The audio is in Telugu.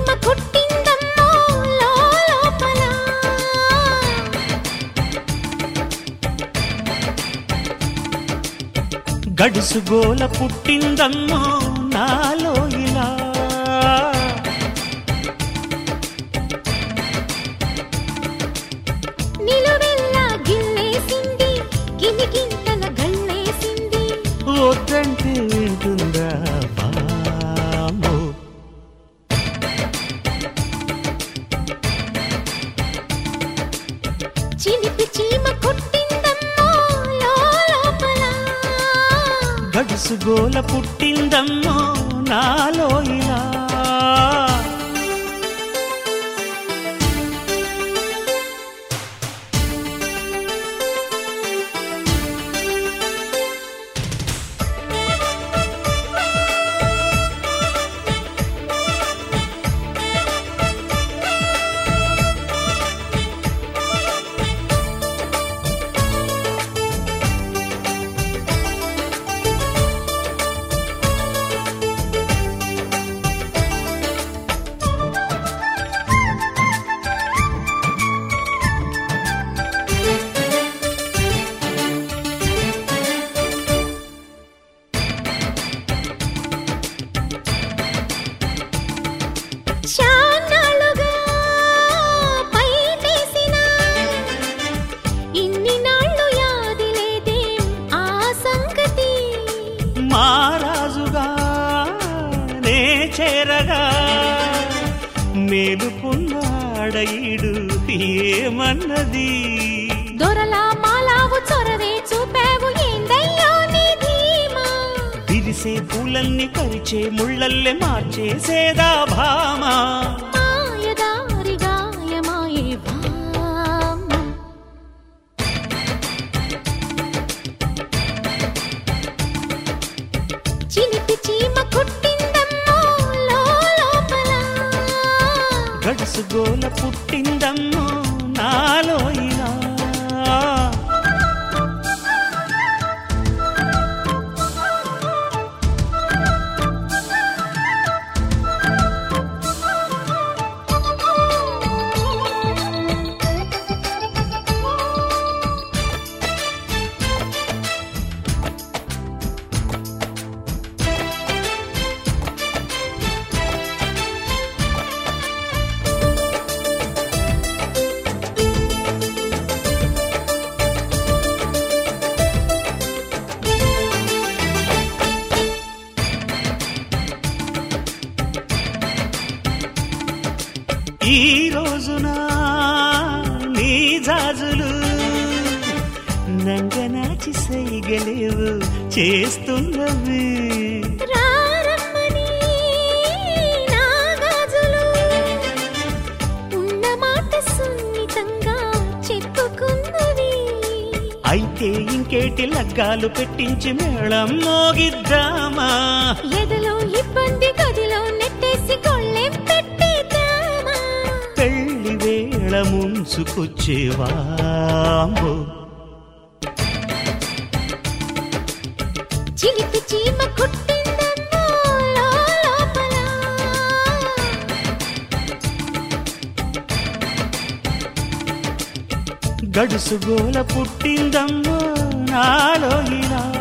చీమ కుట్టిందమ్మో లోపల గడుసు గోల పుట్టిందమ్మో నాలో ఇలా నిలువెల్లా గిల్లేసింది గిలిగింతల గల్లేసింది వద్దంటే వింటుందా బామో చిలిపి చీమ కుట్టిందమ్మో లోపల గడుసు గోల పుట్టిందమ్మో నాలో ఇలా చాన్నాళ్ళుగా పైటేసిన ఇన్ని నాళ్ళు యాది లేదేం ఆ సంగతి మారాజుగా నే చేరగా మేలుకున్నాడయిడు ఏమన్నది దొరలా మాలావు చొరవే చూపావు ఏందయ్యో నీ ధీమా విరిసే పూలన్నీ పరిచే ముళ్ళల్లే మార్చేసేదా భామా మాయదారి గాయమాయే భామ చిలిపి చీమ కుట్టిందమ్మో లోపల గడుసు గోల పుట్టిందమ్మో నాలో ఇలా ఈ రోజున నీ జాజులు నంగనాచి సైగలేవు చేస్తున్నవి రారమ్మని నా గాజులు ఉన్న మాట సున్నితంగా చెప్పుకున్నవి అయితే ఇంకేటి లగ్గాలు పెట్టించి మేళం మోగిద్దామా ఎదలో ఇబ్బంది గదిలో నెట్టేసి గొళ్ళెం పెట్టేద్దామా పెళ్లి వేళ ముంచుకొచ్చేవాంబో చిలిపి చీమ కుట్టిందమ్మో లోపల గడుసు గోల పుట్టిందమ్మో నాలో ఇలా